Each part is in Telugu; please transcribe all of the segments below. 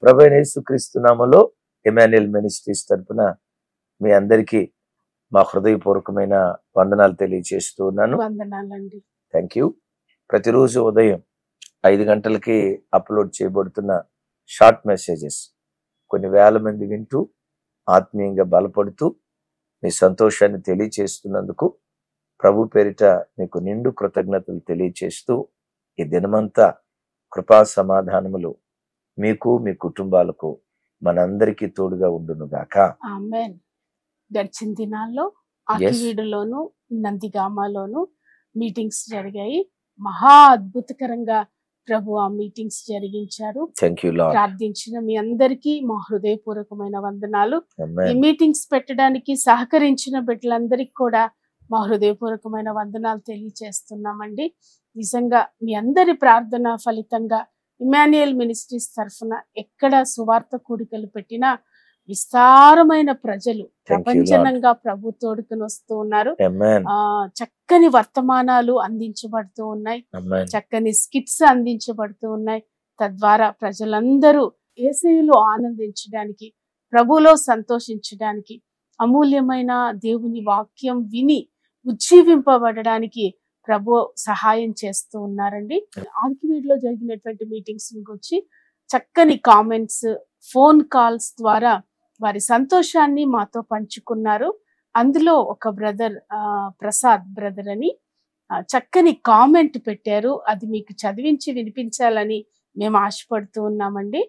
ప్రభు అయిన యేసుక్రీస్తు నామములో ఎమాన్యుయల్ మినిస్ట్రీస్ తరపున మీ అందరికీ మా హృదయపూర్వకమైన వందనాలు తెలియజేస్తూ ఉన్నాను వందనాలండి థ్యాంక్ యూ ప్రతిరోజు ఉదయం ఐదు గంటలకి అప్లోడ్ చేయబడుతున్న షార్ట్ మెసేజెస్ కొన్ని వేల మంది వింటూ ఆత్మీయంగా బలపడుతూ మీ సంతోషాన్ని తెలియచేస్తున్నందుకు ప్రభు పేరిట మీకు నిండు కృతజ్ఞతలు తెలియచేస్తూ ఈ దినమంతా కృపా సమాధానములు మీకు మీ కుటుంబాలకు మనందరికీ తోడుగా ఉండునుగాక ఆమెన్ గడిచిన దినాల్లో Yes. ఆకివీడులోను నందిగామలోను మీటింగ్స్ జరిగాయి మహా అద్భుతకరంగా ప్రభు ఆ మీటింగ్స్ జరిగించారు థ్యాంక్ యూ లాడ్ ప్రార్థించిన మీ అందరికీ మా హృదయపూర్వకమైన వందనాలు ఈ మీటింగ్స్ పెట్టడానికి సహకరించిన బిడ్డలందరికీ కూడా మా హృదయపూర్వకమైన వందనాలు తెలియచేస్తున్నామండి నిజంగా మీ అందరి ప్రార్థన ఫలితంగా ఇమాన్యుయల్ మినిస్ట్రీస్ తరఫున ఎక్కడ సువార్త కూడికలు పెట్టినా విస్తారమైన ప్రజలు Lord. ప్రపంచనంగా ప్రభు తోడుకుని వస్తూ ఉన్నారు అమెన్ ఆ చక్కని వర్తమానాలు అందించబడుతూ ఉన్నాయి అమెన్ చక్కని స్కిట్స్ అందించబడుతూ ఉన్నాయి తద్వారా ప్రజలందరూ ఏసైలో ఆనందించడానికి ప్రభులో సంతోషించడానికి అమూల్యమైన దేవుని వాక్యం విని ఉజ్జీవింపబడడానికి ప్రభు సహాయం చేస్తూ ఉన్నారండి ఆర్కివీడ్లో జరిగినటువంటి మీటింగ్స్ గురించి చక్కని కామెంట్స్ ఫోన్ కాల్స్ ద్వారా వారి సంతోషాన్ని మాతో పంచుకున్నారు అందులో ఒక బ్రదర్ ప్రసాద్ బ్రదర్ అని ఆ, చక్కని కామెంట్ పెట్టారు అది మీకు చదివించి వినిపించాలని మేము ఆశపడుతూ ఉన్నామండి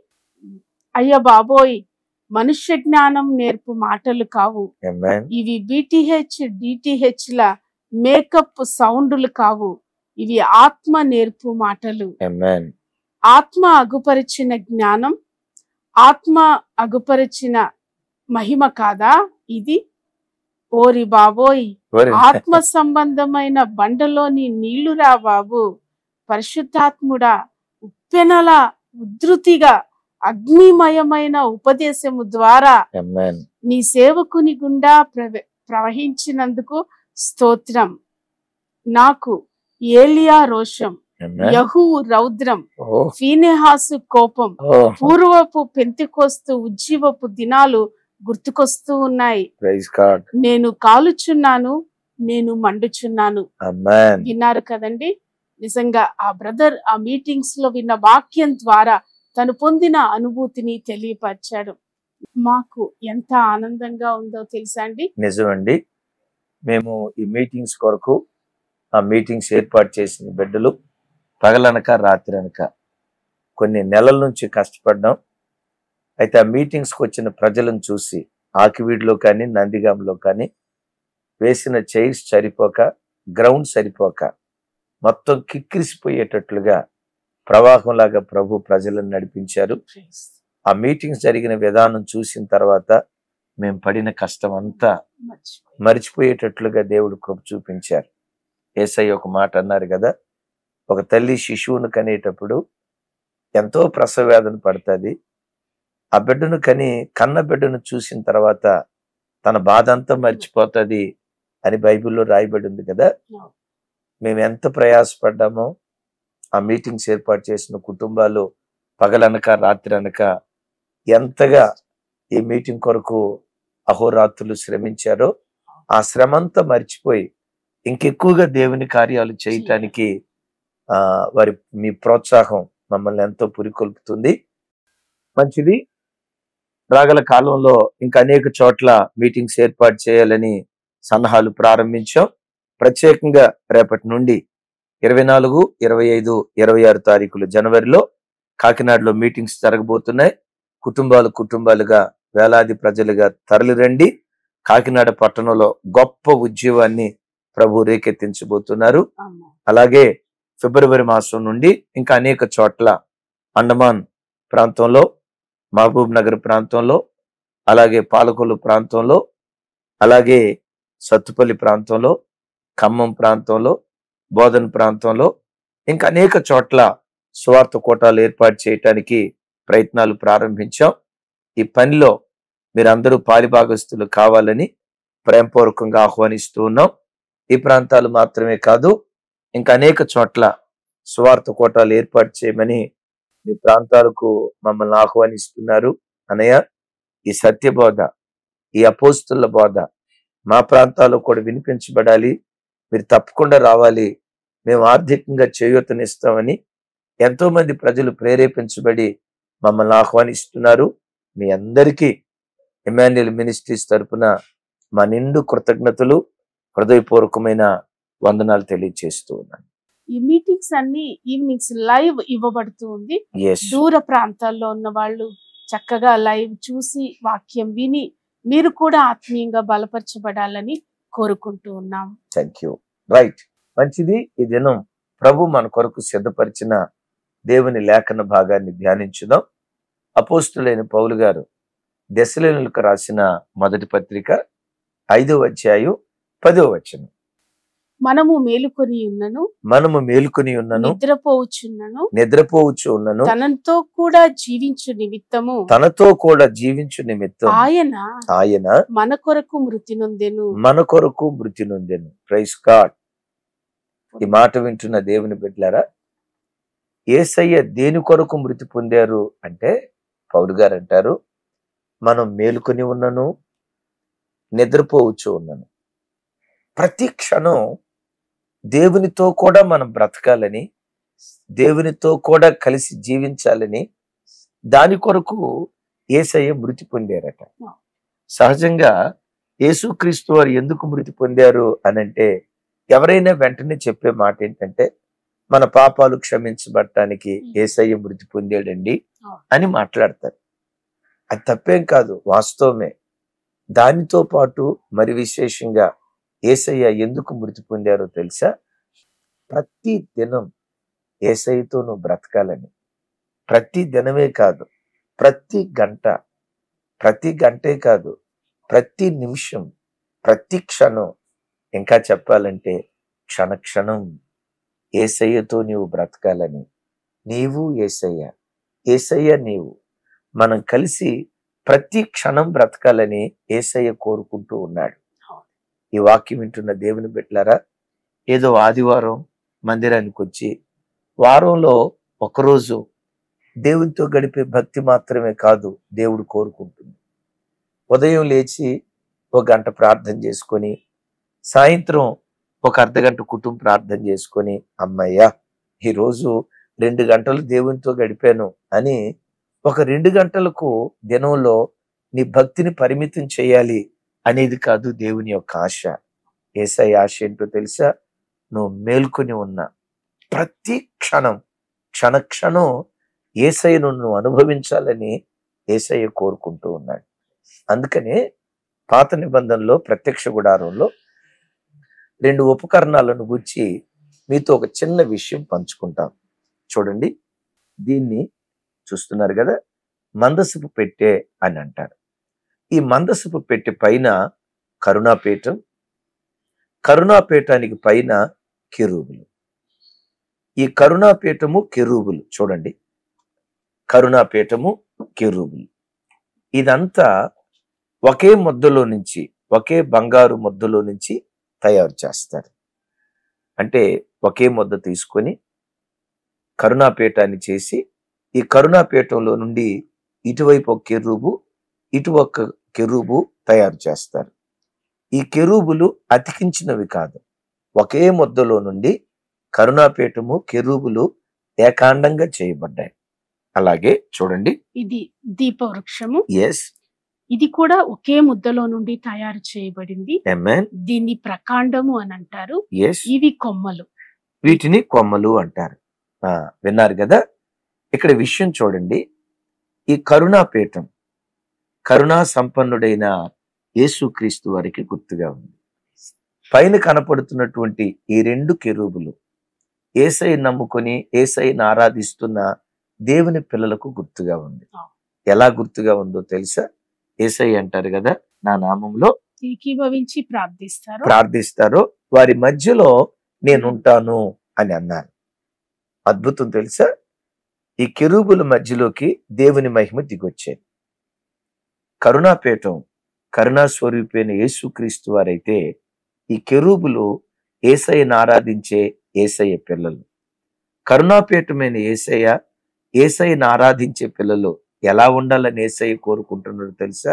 అయ్య బాబోయ్ మనుష్య జ్ఞానం నేర్పు మాటలు కావు అమెన్ ఇవి బీటీహెచ్ డిటిహెచ్ ల మేకప్ సౌండ్లు కావు ఇవి ఆత్మ నేర్పు మాటలు అమెన్ ఆత్మ అగుపరిచిన జ్ఞానం ఆత్మ అగుపరిచిన మహిమ కాదా ఇది ఓరి బాబోయ్ ఆత్మ సంబంధమైన బండలోని నీళ్లురా బాబు పరిశుద్ధాత్ముడా ఉప్పెనల ఉద్ధృతిగా అగ్నిమయమైన ఉపదేశము ద్వారా అమెన్ నీ సేవకుని గుండా ప్రవ- ప్రవహించినందుకు స్తోత్రం నాకు ఏలియా రోషం అమెన్ యహూ రౌద్రం ఓ ఫీనెహాసు కోపం ఓ పూర్వపు పెంతికొస్తు ఉజ్జీవపు దినాలు గుర్తుకొస్తూ ఉన్నాయి ప్రైజ్ గాడ్ నేను కాలుచున్నాను నేను మండుచున్నాను అమెన్ విన్నారు కదండి నిజంగా ఆ బ్రదర్ ఆ మీటింగ్స్ లో విన్న వాక్యం ద్వారా తను పొందిన అనుభూతిని తెలియపరిచాడు మాకు ఎంత ఆనందంగా ఉందో తెలుసా అండి నిజమండి మేము ఈ మీటింగ్స్ కొరకు ఆ మీటింగ్స్ ఏర్పాటు చేసిన బిడ్డలు పగలనక రాత్రి అనక కొన్ని నెలల నుంచి కష్టపడ్డాం అయితే ఆ మీటింగ్స్కి వచ్చిన ప్రజలను చూసి ఆకివీడిలో కానీ నందిగాంలో కానీ వేసిన చైర్స్ సరిపోక గ్రౌండ్ సరిపోక మొత్తం కిక్కిరిసిపోయేటట్లుగా ప్రవాహంలాగా ప్రభు ప్రజలను నడిపించారు ఆ మీటింగ్స్ జరిగిన విధానం చూసిన తర్వాత మేము పడిన కష్టం అంతా మర్చిపోయి. మరిచిపోయేటట్లుగా దేవుడు కృప చూపించారు ఏసై ఒక మాట అన్నారు కదా ఒక తల్లి శిశువును కనేటప్పుడు ఎంతో ప్రసవ వేదన పడుతుంది ఆ బిడ్డను కని కన్న బిడ్డను చూసిన తర్వాత తన బాధ అంతా మర్చిపోతుంది అని బైబిల్లో రాయబడి ఉంది కదా అవును. మేము ఎంత ప్రయాసపడ్డామో ఆ మీటింగ్స్ ఏర్పాటు చేసిన కుటుంబాలు పగలనక రాత్రి అనక ఎంతగా ఈ మీటింగ్ కొరకు అహోరాత్రులు శ్రమించారో ఆ శ్రమంతా మర్చిపోయి ఇంకెక్కువగా దేవుని కార్యాలు చేయటానికి ఆ వారి మీ ప్రోత్సాహం మమ్మల్ని ఎంతో పురికొల్పుతుంది మంచిది రాగల కాలంలో ఇంకా అనేక చోట్ల మీటింగ్స్ ఏర్పాటు చేయాలని సన్నాహాలు ప్రారంభించాం ప్రత్యేకంగా రేపటి నుండి ఇరవై నాలుగు ఇరవై ఐదు ఇరవై ఆరు తారీఖులు జనవరిలో కాకినాడలో మీటింగ్స్ జరగబోతున్నాయి కుటుంబాలు కుటుంబాలుగా వేలాది ప్రజలుగా తరలిరండి కాకినాడ పట్టణంలో గొప్ప ఉద్యమాన్ని ప్రభు రేకెత్తించబోతున్నారు ఆమేన్. అలాగే ఫిబ్రవరి మాసం నుండి ఇంకా అనేక చోట్ల అండమాన్ ప్రాంతంలో మహబూబ్ నగర్ ప్రాంతంలో అలాగే పాలకొల్లు ప్రాంతంలో అలాగే సత్తుపల్లి ప్రాంతంలో ఖమ్మం ప్రాంతంలో బోధన్ ప్రాంతంలో ఇంకా అనేక చోట్ల స్వార్థ కోటాలు ఏర్పాటు చేయటానికి ప్రయత్నాలు ప్రారంభించాం ఈ పనిలో మీరందరూ పాలిభాగస్తులు కావాలని ప్రేమపూర్వకంగా ఆహ్వానిస్తూ ఉన్నాం ఈ ప్రాంతాలు మాత్రమే కాదు ఇంకా అనేక చోట్ల స్వార్థ కోటాలు ఏర్పాటు చేయమని మీ ప్రాంతాలకు మమ్మల్ని ఆహ్వానిస్తున్నారు అనయ్య ఈ సత్యబోధ ఈ అపోస్తుల బోధ మా ప్రాంతాల్లో కూడా వినిపించబడాలి మీరు తప్పకుండా రావాలి మేము ఆర్థికంగా చేయూతనిస్తామని ఎంతో మంది ప్రజలు ప్రేరేపించబడి మమ్మల్ని ఆహ్వానిస్తున్నారు మీ అందరికీ ఎమాన్యుయల్ మినిస్ట్రీస్ తరపున మా నిండు కృతజ్ఞతలు హృదయపూర్వకమైన వందనాలు తెలియజేస్తూ ఉన్నాను ఈ మీటింగ్స్ అన్ని ఈవినింగ్స్ లైవ్ ఇవ్వబడుతూ ఉంది ఎస్ దూర ప్రాంతాల్లో ఉన్న వాళ్ళు చక్కగా లైవ్ చూసి వాక్యం విని మీరు కూడా ఆత్మీయంగా బలపరచబడాలని కోరుకుంటూ ఉన్నాం థ్యాంక్ యూ రైట్ మంచిది ఈ దినం ప్రభు మన కొరకు సిద్ధపరిచిన దేవుని లేఖన భాగాన్ని ధ్యానించుదాం అపోస్తులైన పౌలు గారు దశలేనులకు రాసిన మొదటి పత్రిక ఐదవ అధ్యాయం పదవ వచనం మనము మేలుకొని ఉన్నను మనము మేలుకొని ఉన్నను నిద్రపోవచ్చున్నను నిద్రపోవచ్చు ఉన్నను తనతో కూడా జీవించు నిమిత్తము తనతో కూడా జీవించు నిమిత్తం ఆయన ఆయన మన కొరకు మృతి నొందెను మన కొరకు మృతి నొందెను ప్రైస్ గాడ్ ఈ మాట వింటున్న దేవుని బిడ్డలారా ఏసయ్య దేని కొరకు మృతి పొందారు అంటే పౌరు గారు అంటారు మనం మేలుకొని ఉన్నను నిద్రపోవచ్చు ఉన్నాను ప్రతి క్షణం దేవునితో కూడా మనం బ్రతకాలని దేవునితో కూడా కలిసి జీవించాలని దాని కొరకు ఏసయ్య మృతి పొందారట సహజంగా యేసుక్రీస్తు వారు ఎందుకు మృతి పొందారు అనంటే ఎవరైనా వెంటనే చెప్పే మాట ఏంటంటే మన పాపాలు క్షమించబడటానికి ఏసయ్య మృతి పొందాడండి అని మాట్లాడతారు అది తప్పేం కాదు వాస్తవమే దానితో పాటు మరి విశేషంగా ఏసయ్య ఎందుకు మృతి పొందారో తెలుసా ప్రతి దినం ఏసయ్యతో నువ్వు బ్రతకాలని ప్రతి దినమే కాదు ప్రతి గంట ప్రతి గంటే కాదు ప్రతి నిమిషం ప్రతి క్షణం ఇంకా చెప్పాలంటే క్షణ క్షణం ఏసయ్యతో నీవు బ్రతకాలని నీవు ఏసయ్య ఏసయ్య నీవు మనం కలిసి ప్రతి క్షణం బ్రతకాలని ఏసయ్య కోరుకుంటూ ఉన్నాడు ఈ వాక్యం వింటున్న దేవుని బిడ్డలారా ఏదో ఆదివారం మందిరానికి వచ్చి వారంలో ఒకరోజు దేవునితో గడిపే భక్తి మాత్రమే కాదు దేవుడు కోరుకుంటుంది ఉదయం లేచి ఒక గంట ప్రార్థన చేసుకొని సాయంత్రం ఒక అర్ధ గంట కుటుంబ ప్రార్థన చేసుకొని అమ్మయ్యా ఈరోజు రెండు గంటలు దేవునితో గడిపాను అని ఒక రెండు గంటలకు దినంలో నీ భక్తిని పరిమితం చేయాలి అనేది కాదు దేవుని యొక్క ఆశ ఏసై ఆశ ఏంటో తెలుసా నువ్వు మేల్కొని ఉన్న ప్రతి క్షణం క్షణ క్షణం ఏసయ్యను నువ్వు అనుభవించాలని ఏసయ్య కోరుకుంటూ ఉన్నాడు అందుకనే పాత నిబంధనలో ప్రత్యక్ష గుడారంలో రెండు ఉపకరణాలను గుచ్చి మీతో ఒక చిన్న విషయం పంచుకుంటాం చూడండి దీన్ని చూస్తున్నారు కదా మందసపు పెట్టే అని అంటారు ఈ మందసపు పెట్టె పైన కరుణాపీఠం కరుణాపీఠానికి పైన కెరూబులు ఈ కరుణాపీఠము కెరూబులు చూడండి కరుణాపీఠము కెరూబులు ఇదంతా ఒకే ముద్దలో నుంచి ఒకే బంగారు ముద్దలో నుంచి తయారు చేస్తారు అంటే ఒకే ముద్ద తీసుకొని కరుణాపీఠాన్ని చేసి ఈ కరుణాపీఠంలో నుండి ఇటువైపు ఒక కెరూబు ఇటు ఒక కెరూబు తయారు చేస్తారు ఈ కెరూబులు అతికించినవి కాదు ఒకే ముద్దలో నుండి కరుణాపీఠము కెరూబులు ఏకాండంగా చేయబడ్డాయి అలాగే చూడండి ఇది దీపవృక్షము ఎస్ ఇది కూడా ఒకే ముద్దలో నుండి తయారు చేయబడింది ఎంఎన్ దీన్ని ప్రకాండము అని అంటారు ఎస్ ఇవి కొమ్మలు వీటిని కొమ్మలు అంటారు ఆ, విన్నారు కదా ఇక్కడ విషయం చూడండి ఈ కరుణాపీఠం కరుణా సంపన్నుడైన యేసుక్రీస్తు వారికి గుర్తుగా ఉంది పైన కనపడుతున్నటువంటి ఈ రెండు కెరూబులు ఏసై నమ్ముకొని ఏసైని ఆరాధిస్తున్న దేవుని పిల్లలకు గుర్తుగా ఉంది ఎలా గుర్తుగా ఉందో తెలుసా ఏసై అంటారు కదా నా నామంలో ఏకీభవించి ప్రార్థిస్తారు ప్రార్థిస్తారో వారి మధ్యలో నేనుంటాను అని అన్నారు అద్భుతం తెలుసా ఈ కెరూబుల మధ్యలోకి దేవుని మహిమ దిగొచ్చేది కరుణాపీఠం కరుణా స్వరూపైన యేసుక్రీస్తు వారైతే ఈ కెరూబులు ఏసయ్యను ఆరాధించే ఏసయ్య పిల్లలు కరుణాపీఠమైన ఏసయ్య ఏసైని ఆరాధించే పిల్లలు ఎలా ఉండాలని ఏసై కోరుకుంటున్నారో తెలుసా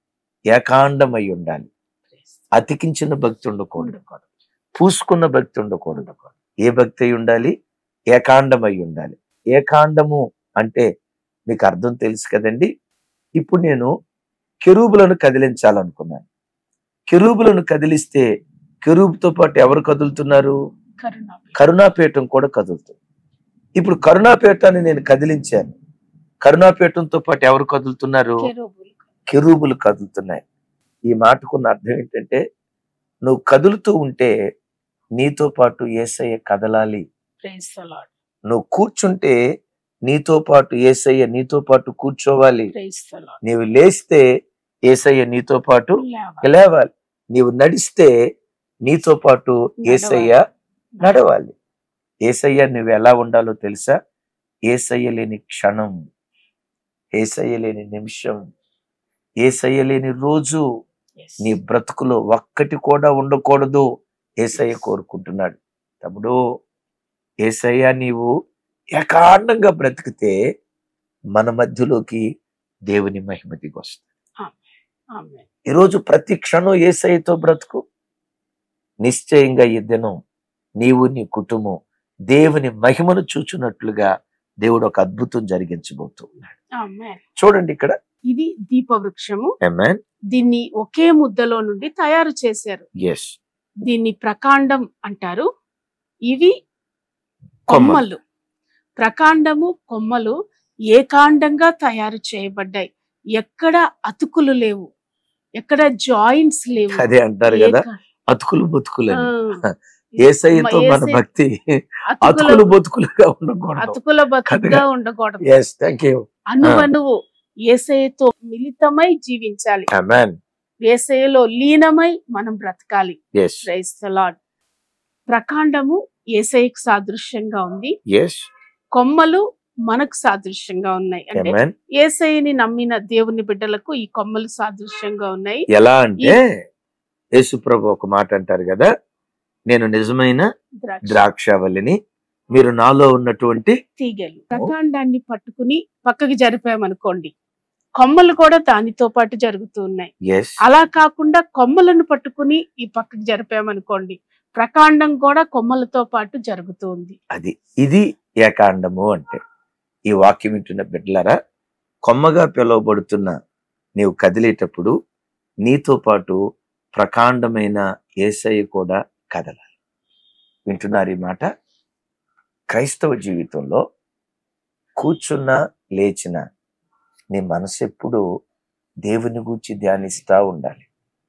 ఏకాండమై ఉండాలి అతికించిన భక్తి ఉండకూడదు ఉండకూడదు. పూసుకున్న భక్తి ఉండకూడదు ఏ భక్తి అయి ఉండాలి ఏకాండమై ఉండాలి ఏకాండము అంటే మీకు అర్థం తెలుసు కదండి ఇప్పుడు నేను కెరూబులను కదిలించాలనుకున్నాను కెరూబులను కదిలిస్తే కెరూబుతో పాటు ఎవరు కదులుతున్నారు కరుణాపేట. కరుణాపీఠం కూడా కదులుతుంది ఇప్పుడు కరుణాపీఠాన్ని నేను కదిలించాను కరుణాపీఠంతో పాటు ఎవరు కదులుతున్నారు కెరూబులు. కెరూబులు కదులుతున్నాయి ఈ మాటకున్న అర్థం ఏంటంటే నువ్వు కదులుతూ ఉంటే నీతో పాటు ఏసయ్య కదలాలి Praise the Lord. నువ్వు కూర్చుంటే నీతో పాటు ఏసయ్య నీతో పాటు కూర్చోవాలి Praise the Lord. నీవు లేస్తే ఏసయ్య నీతో పాటు లేవాలి. లేవాలి నీవు నడిస్తే నీతో పాటు ఏసయ్య నడవాలి ఏసయ్య నువ్వు ఎలా ఉండాలో తెలుసా ఏసయ్య లేని క్షణం ఏసయ్య లేని నిమిషం ఏసయ్య లేని రోజు Yes. నీ బ్రతుకులో ఒక్కటి కూడా ఉండకూడదు ఏసయ్య కోరుకుంటున్నాడు తమ్ముడు ఏసయ్య నీవు ఏకాండంగా బ్రతికితే మన మధ్యలోకి దేవుని మహిమ దిగొస్తుంది Amen. ఈరోజు ప్రతి క్షణం ఏసయ్యతో బ్రతుకు నిశ్చయంగా ఈ దినం నీవు నీ కుటుంబం దేవుని మహిమను చూచున్నట్లుగా దేవుడు ఒక అద్భుతం జరిగించబోతున్నాడు Amen. చూడండి ఇక్కడ ఇది దీపవృక్షము ఎమెన్ దీన్ని ఒకే ముద్దలో నుండి తయారు చేశారు ఎస్ దీన్ని ప్రకాండం అంటారు ఇవి కొమ్మ కొమ్మలు ప్రకాండము కొమ్మలు ఏకాండంగా తయారు చేయబడ్డాయి ఎక్కడ అతుకులు లేవు ఎక్కడ జాయింట్స్ లేవు అదే అంటారు కదా ఏక- అతుకులు బతుకులు ఆ, ఏసయ్యతో మన ఏసై- భక్తి అతుకుల అతుకులు బతుకులుగా ఉండకూడదు అతుకుల బతుకుగా ఉండకూడదు ఎస్ థ్యాంక్ యూ అనువనువు ఏసయ్యతో మిళితమై జీవించాలి అమెన్ ఏసయ్యలో లీనమై మనం బ్రతకాలి ఎస్ ప్రైజ్ ద లార్డ్ ప్రకాండము ఏసయ్యకు సాదృశ్యంగా ఉంది ఎస్ కొమ్మలు మనకు సాదృశ్యంగా ఉన్నాయి అంటే అమెన్ ఏసయ్యని నమ్మిన దేవుని బిడ్డలకు ఈ కొమ్మలు సాదృశ్యంగా ఉన్నాయి ఎలా అంటే యేసుప్రభు ఒక మాట అంటారు కదా నేను నిజమైన ద్రాక్ష ద్రాక్షవల్లిని మీరు నాలో ఉన్నటువంటి తీగలు ప్రకాండాన్ని పట్టుకుని పక్కకి జరిపామనుకోండి కొమ్మలు కూడా దానితో పాటు జరుగుతూ ఉన్నాయి ఎస్ అలా కాకుండా కొమ్మలను పట్టుకుని ఈ పక్కకి జరిపామనుకోండి ప్రకాండం కూడా కొమ్మలతో పాటు జరుగుతూ ఉంది అది ఇది ఏకాండము అంటే ఈ వాక్యం వింటున్న బిడ్డలారా కొమ్మగా పిలువబడుతున్న నీవు కదిలేటప్పుడు నీతో పాటు ప్రకాండమైన ఏసయ్య కూడా కదలాలి వింటున్నారు ఈ మాట క్రైస్తవ జీవితంలో కూర్చున్నా లేచిన నీ మనసు ఎప్పుడు దేవుని గూర్చి ధ్యానిస్తా ఉండాలి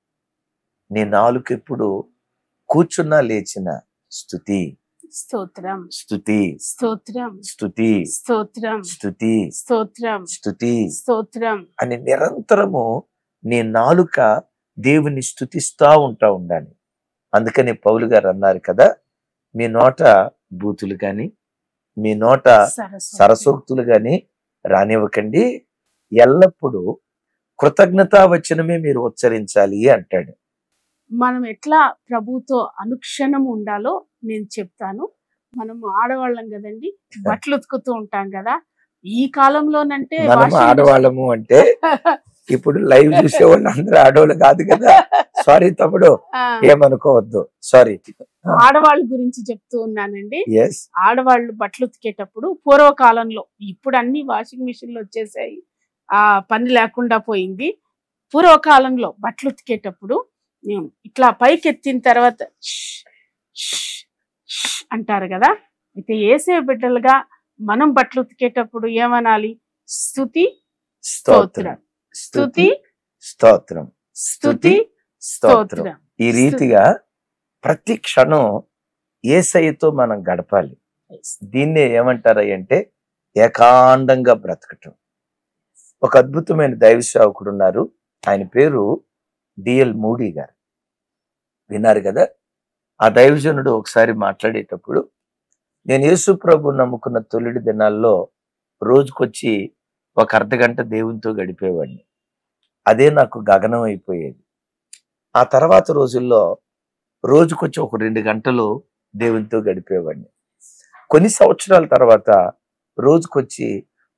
నీ నాలుక ఎప్పుడు కూర్చున్నా లేచిన స్థుతి స్తోత్రం స్థుతి స్తోత్రం స్థుతి స్తోత్రం స్థుతి స్తోత్రం స్థుతి స్తోత్రం అని నిరంతరము నీ నాలుక దేవుని స్థుతిస్తా ఉంటా ఉండాలి అందుకని పౌలు గారు అన్నారు కదా మీ నోట బూతులు గాని మీ నోట సరస్వతి. సరసోక్తులు గాని రానివ్వకండి ఎల్లప్పుడూ కృతజ్ఞతా వచనమే మీరు ఉచ్చరించాలి అంటాడు మనం ఎట్లా ప్రభుతో అనుక్షణం ఉండాలో నేను చెప్తాను మనం ఆడవాళ్ళం కదండి బట్టలు ఉతుకుతూ ఉంటాం కదా ఈ కాలంలోనంటే మనం washing ఆడవాళ్ళము అంటే ఇప్పుడు లైవ్ చూసే వాళ్ళు అందరూ ఆడవాళ్ళు కాదు కదా సారీ తమ్ముడు ఆ, ఏమనుకోవద్దు సారీ ఆడవాళ్ళ గురించి చెప్తూ ఉన్నానండి ఎస్ ఆడవాళ్ళు బట్టలు ఉతికేటప్పుడు పూర్వకాలంలో ఇప్పుడు అన్ని వాషింగ్ మిషన్లు వచ్చేసాయి ఆ పని లేకుండా పోయింది పూర్వకాలంలో బట్టలు ఉతికేటప్పుడు ఉమ్, ఇట్లా పైకి ఎత్తిన తర్వాత ష్, ష్, ష్ అంటారు కదా అయితే ఏసే బిడ్డలుగా మనం బట్టలు ఉతికేటప్పుడు ఏమనాలి స్తుతి స్తోత్రం స్తుతి స్తోత్రం స్తుతి స్తోత్రం స్తోత్రం ఈ రీతిగా ప్రతి క్షణం ఏసయ్యతో మనం గడపాలి దీన్నే ఏమంటారు అంటే ఏకాండంగా బ్రతకటం ఒక అద్భుతమైన దైవ సేవకుడు ఉన్నారు ఆయన పేరు డిఎల్ మూడీ గారు విన్నారు కదా ఆ దైవజనుడు ఒకసారి మాట్లాడేటప్పుడు నేను యేసు ప్రభు నమ్ముకున్న తొలిడి దినాల్లో రోజుకొచ్చి ఒక అర్ధ గంట దేవునితో గడిపేవాడిని అదే నాకు గగనం అయిపోయేది ఆ తర్వాత రోజుల్లో రోజుకొచ్చి ఒక రెండు గంటలు దేవునితో గడిపేవాడిని కొన్ని సంవత్సరాల తర్వాత రోజుకొచ్చి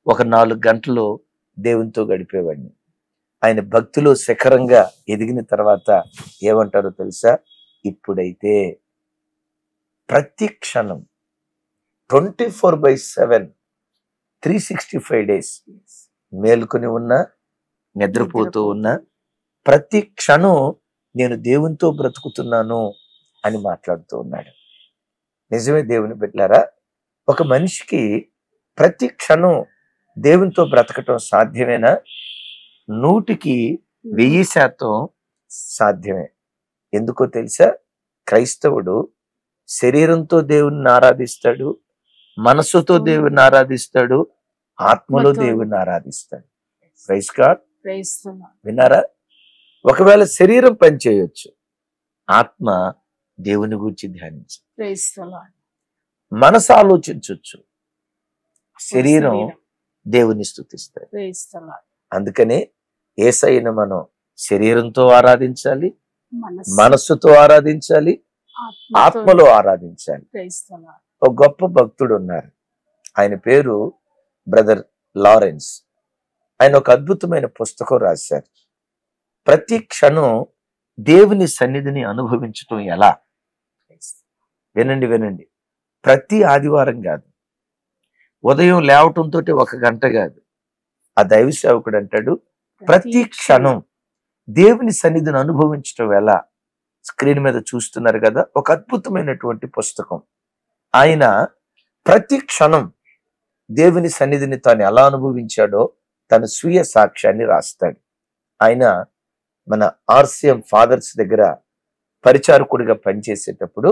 ఒక నాలుగు గంటలు దేవునితో గడిపేవాడిని ఆయన భక్తిలో శిఖరంగా ఎదిగిన తర్వాత ఏమంటారో తెలుసా ఇప్పుడైతే ప్రతి క్షణం twenty four by seven three sixty five days మేలుకొని ఉన్నా నిద్రపోతూ ఉన్నా ప్రతి క్షణం నేను దేవునితో బ్రతుకుతున్నాను అని మాట్లాడుతూ ఉన్నాడు నిజమే దేవుని బిడ్డారా ఒక మనిషికి ప్రతి క్షణం దేవునితో బ్రతకటం సాధ్యమేనా నూటికి వెయ్యి శాతం సాధ్యమే ఎందుకో తెలుసా క్రైస్తవుడు శరీరంతో దేవుణ్ణి ఆరాధిస్తాడు మనస్సుతో దేవుణ్ణి ఆరాధిస్తాడు ఆత్మలో ఆత్మతో. దేవుణ్ణి ఆరాధిస్తాడు praise God Praise the Lord. విన్నారా ఒకవేళ శరీరం పనిచేయొచ్చు ఆత్మ దేవుని గురించి ధ్యానించు Praise the Lord. మనసు ఆలోచించవచ్చు శరీరం దేవుని స్థుతిస్తాడు Praise the Lord. అందుకనే ఏసైను మనం శరీరంతో ఆరాధించాలి మనస్సు, మనస్సుతో ఆరాధించాలి ఆత్మతో ఆత్మలో ఆరాధించాలి Praise the Lord. ఒక గొప్ప భక్తుడు ఉన్నారు ఆయన పేరు బ్రదర్ లారెన్స్ ఆయన ఒక అద్భుతమైన పుస్తకం రాశారు ప్రతి క్షణం దేవుని సన్నిధిని అనుభవించటం ఎలా Praise the వినండి వినండి ప్రతి ఆదివారం కాదు ఉదయం లేవటంతో ఒక గంట కాదు ఆ దైవ సేవకుడు అంటాడు Lord. ప్రతి క్షణం దేవుని సన్నిధిని అనుభవించటం ఎలా స్క్రీన్ మీద చూస్తున్నారు కదా ఒక అద్భుతమైనటువంటి పుస్తకం ఆయన ప్రతి క్షణం దేవుని సన్నిధిని తాను ఎలా అనుభవించాడో తన స్వీయ సాక్ష్యాన్ని రాస్తాడు ఆయన మన ఆర్సిఎం ఫాదర్స్ దగ్గర పరిచారకుడిగా పనిచేసేటప్పుడు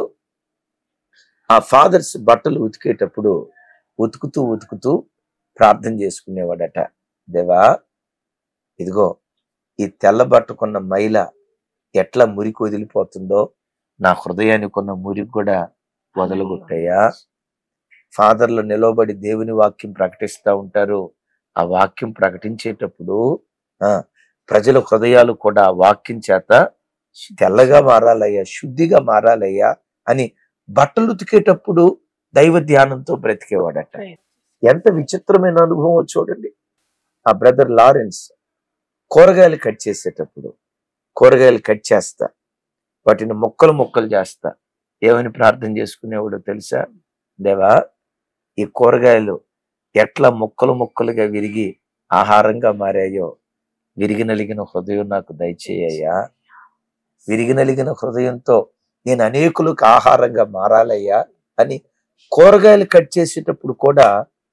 ఆ ఫాదర్స్ బట్టలు ఉతికేటప్పుడు ఉతుకుతూ ఉతుకుతూ ప్రార్థన చేసుకునేవాడట దేవా ఇదిగో ఈ తెల్ల బట్టకున్న మైల ఎట్లా మురికి వదిలిపోతుందో నా హృదయానికి ఉన్న మురికి కూడా వదలగొట్టాయా ఫాదర్లు నిలవబడి దేవుని వాక్యం ప్రకటిస్తూ ఉంటారు ఆ వాక్యం ప్రకటించేటప్పుడు ఆ ప్రజల హృదయాలు కూడా ఆ వాక్యం చేత తెల్లగా మారాలయ్యా శుద్ధిగా మారాలయ్యా అని బట్టలు ఉతికేటప్పుడు దైవ ధ్యానంతో బ్రతికేవాడట Praise. ఎంత విచిత్రమైన అనుభవం చూడండి ఆ బ్రదర్ లారెన్స్ కూరగాయలు కట్ చేసేటప్పుడు కూరగాయలు కట్ చేస్తా వాటిని ముక్కలు ముక్కలు చేస్తా ఏమని ప్రార్థన చేసుకునేవాడో తెలుసా దేవా ఈ కూరగాయలు ఎట్లా ముక్కలు ముక్కలుగా విరిగి ఆహారంగా మారాయో విరిగి నలిగిన హృదయం నాకు దయచేయ్యా విరిగి నలిగిన హృదయంతో నేను అనేకులకు ఆహారంగా మారాలయ్యా అని కూరగాయలు కట్ చేసేటప్పుడు కూడా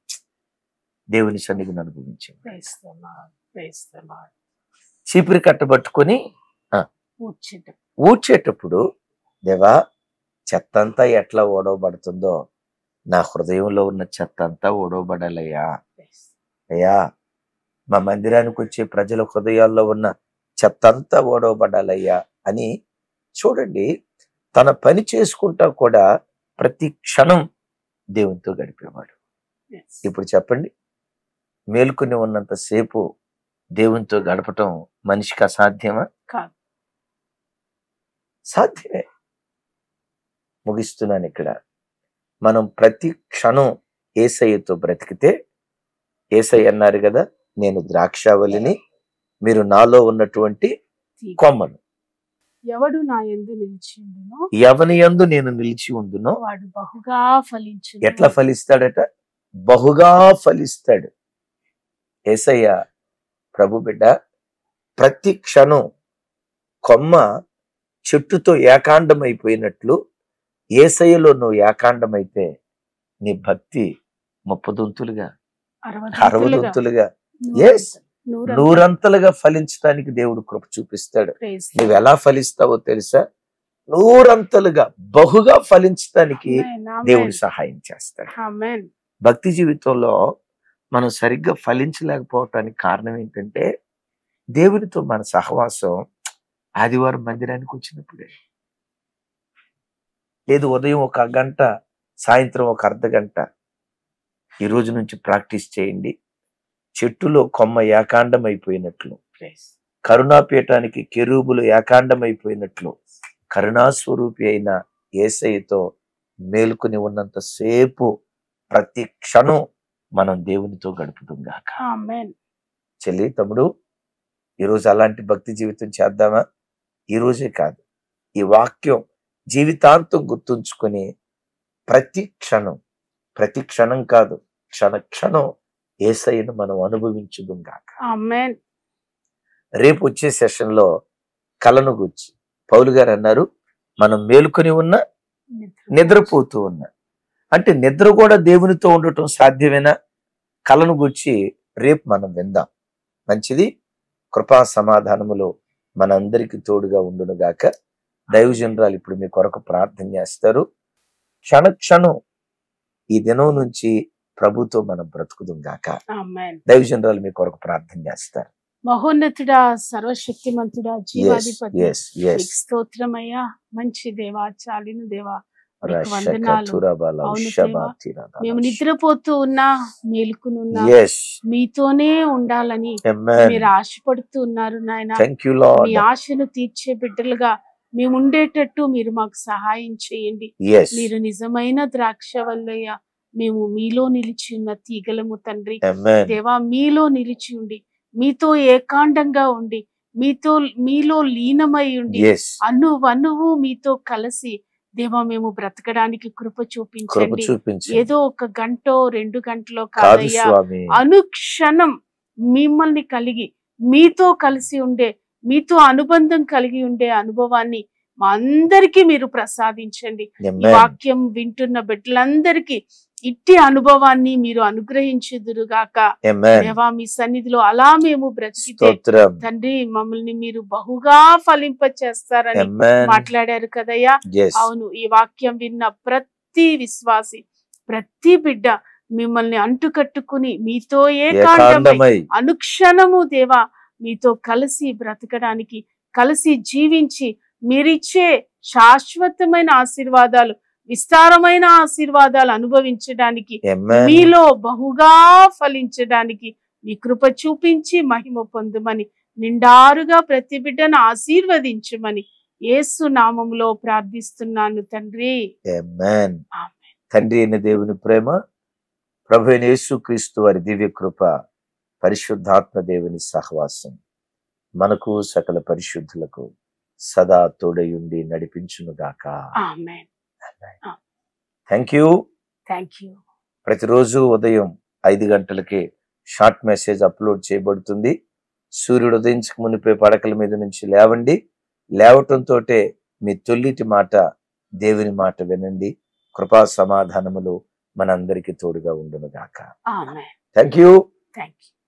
దేవుని సన్నిధిని అనుభవించింది Praise the Lord. Praise the Lord. చీపిరి కట్టబట్టుకొని కూర్చుంటాం. ఊడ్చేటప్పుడు దేవా చెత్త అంతా ఎట్లా ఓడవబడుతుందో నా హృదయంలో ఉన్న చెత్త అంతా ఓడవబడాలయ్యా Praise. అయ్యా మా మందిరానికి వచ్చే ప్రజల హృదయాల్లో ఉన్న చెత్త అంతా ఓడవబడాలయ్యా అని చూడండి తన పని చేసుకుంటా కూడా ప్రతి క్షణం దేవునితో గడిపేవాడు Yes. ఇప్పుడు చెప్పండి మేల్కొని ఉన్నంత సేపు దేవునితో గడపటం మనిషికి అసాధ్యమా కాదు. సాధ్యమే ముగిస్తున్నాను ఇక్కడ మనం ప్రతి క్షణం ఏసయ్యతో బ్రతికితే ఏసయ్య అన్నారు కదా నేను ద్రాక్షావళిని మీరు నాలో ఉన్నటువంటి తీగ. కొమ్మను ఎవడు నా ఎందు నిలిచిండునో ఎవని యందు నేను నిలిచి ఉందునో వాడు బహుగా ఫలించు ఎట్లా ఫలిస్తాడట బహుగా ఫలిస్తాడు ఏసయ్య ప్రభు బిడ్డ ప్రతి క్షణం కొమ్మ చెట్టుతో ఏకాండమైపోయినట్లు ఏసయ్యలో నువ్వు ఏకాండమైతే నీ భక్తి ముప్పదొంతులుగా అరవదంతులుగా, అరవదొంతులుగా నూరంతులు, Yes. నూరంతులు. నూరంతలుగా ఫలించడానికి దేవుడు కృప చూపిస్తాడు Praise the నువ్వు ఎలా ఫలిస్తావో తెలుసా నూరంతలుగా బహుగా ఫలించడానికి Amen. Amen. దేవుడు సహాయం చేస్తాడు Amen. భక్తి జీవితంలో మనం సరిగ్గా ఫలించలేకపోవటానికి కారణం ఏంటంటే దేవునితో మన సహవాసం ఆదివారం మందిరానికి వచ్చినప్పుడే లేదు ఉదయం ఒక గంట సాయంత్రం ఒక అర్ధ గంట ఈ రోజు నుంచి ప్రాక్టీస్ చేయండి చెట్టులో కొమ్మ ఏకాండం అయిపోయినట్లు Praise. కరుణాపీఠానికి కెరూబులు ఏకాండమైపోయినట్లు కరుణాస్వరూపి అయిన ఏసయ్యతో మేలుకుని ఉన్నంత సేపు ప్రతి క్షణం మనం దేవునితో గడుపుతాం గాక ఆమెన్ చెల్లి తమ్ముడు ఈరోజు అలాంటి భక్తి జీవితం చేద్దామా ఈ రోజే కాదు ఈ వాక్యం జీవితాంతం గుర్తుంచుకొని ప్రతి క్షణం ప్రతి క్షణం కాదు క్షణ క్షణం ఏసైను మనం అనుభవించుదుం గాక ఆమెన్ రేపు వచ్చే సెషన్లో కలను గుర్చి పౌలు గారు అన్నారు మనం మేలుకొని ఉన్న నిద్రపోతూ ఉన్నా అంటే నిద్ర కూడా దేవునితో ఉండటం సాధ్యమేనా కలను గుర్చి రేపు మనం విందాం మంచిది కృపా సమాధానములో మనందరికి తోడుగా ఉండును గాక దైవజనరాలు ఇప్పుడు మీ కొరకు ప్రార్థన చేస్తారు క్షణ క్షణం ఈ దినం నుంచి ప్రభుతో మనం బ్రతుకుదాం గాక ఆమెన్ దైవజనరాలు మీ కొరకు ప్రార్థన చేస్తారు మహోన్నతుడా సర్వశక్తిమంతుడా ఎస్ జీవాధిపతి ఎస్ ఎస్ నీకు స్తోత్రమయ్యా మంచి దేవా చాలిన దేవా నీకు వందనాలు. అవును దేవా. మేము నిద్రపోతూ ఉన్నా మేలుకునున్నా ఎస్ మీతోనే ఉండాలని మీరు ఆశపడుతూ ఉన్నారు నాయన థ్యాంక్ యూ మీ లార్డ్ ఆశను తీర్చే బిడ్డలుగా మేము ఉండేటట్టు మీరు మాకు సహాయం చేయండి ఎస్ మీరు నిజమైన ద్రాక్ష వల్లయ్య మేము మీలో నిలిచి ఉన్న తీగలము తండ్రి ఆమేన్ దేవా మీలో నిలిచి ఉండి మీతో ఏకాండంగా ఉండి మీతో మీలో లీనమై ఉండి ఎస్ అను వనువు మీతో కలిసి దేవా మేము బ్రతకడానికి కృప కృప చూపించండి చూపించు ఏదో ఒక గంటో రెండు గంటలో కాదు కాదయ్యా స్వామి అనుక్షణం మిమ్మల్ని కలిగి మీతో కలిసి ఉండే మీతో అనుబంధం కలిగి ఉండే అనుభవాన్ని మా అందరికీ మీరు ప్రసాదించండి ఈ ఆమేన్ వాక్యం వింటున్న బిడ్డలందరికీ ఇట్టి అనుభవాన్ని మీరు అనుగ్రహించుదురుగాక ఆమేన్ దేవా మీ సన్నిధిలో అలా మేము బ్రతికితే స్తోత్రం తండ్రి మమ్మల్ని మీరు బహుగా ఫలింప చేస్తారని ఆమేన్ మాట్లాడారు కదయ్యా ఎస్ అవును ఈ వాక్యం విన్న ప్రతి విశ్వాసి ప్రతి బిడ్డ మిమ్మల్ని అంటుకట్టుకుని మీతో ఏకాంతమై ఏకాంతమై అనుక్షణము దేవా మీతో కలిసి బ్రతకడానికి కలిసి జీవించి మీరిచ్చే శాశ్వతమైన ఆశీర్వాదాలు విస్తారమైన ఆశీర్వాదాలు అనుభవించడానికి ఆమేన్ మీలో బహుగా ఫలించడానికి మీ కృప చూపించి మహిమ పొందమని నిండారుగా ప్రతి బిడ్డను ఆశీర్వదించమని యేసు నామములో ప్రార్థిస్తున్నాను తండ్రి ఆమేన్ ఆమేన్. తండ్రి అయిన దేవుని ప్రేమ ప్రభు అయిన యేసుక్రీస్తు వారి దివ్య కృప పరిశుద్ధాత్మ దేవుని సహవాసం మనకు సకల పరిశుద్ధులకు సదా తోడయుండి నడిపించును గాక amen thank you thank you ప్రతిరోజు ఉదయం ఐదు గంటలకి షార్ట్ మెసేజ్ అప్లోడ్ చేయబడుతుంది సూర్యుడు ఉదయించక మునిపే పడకల మీద నుంచి లేవండి లేవటంతో మీ తొల్లిటి మాట దేవుని మాట వినండి కృపా సమాధానములు మనందరికీ తోడుగా ఉండును గాక amen thank you thank you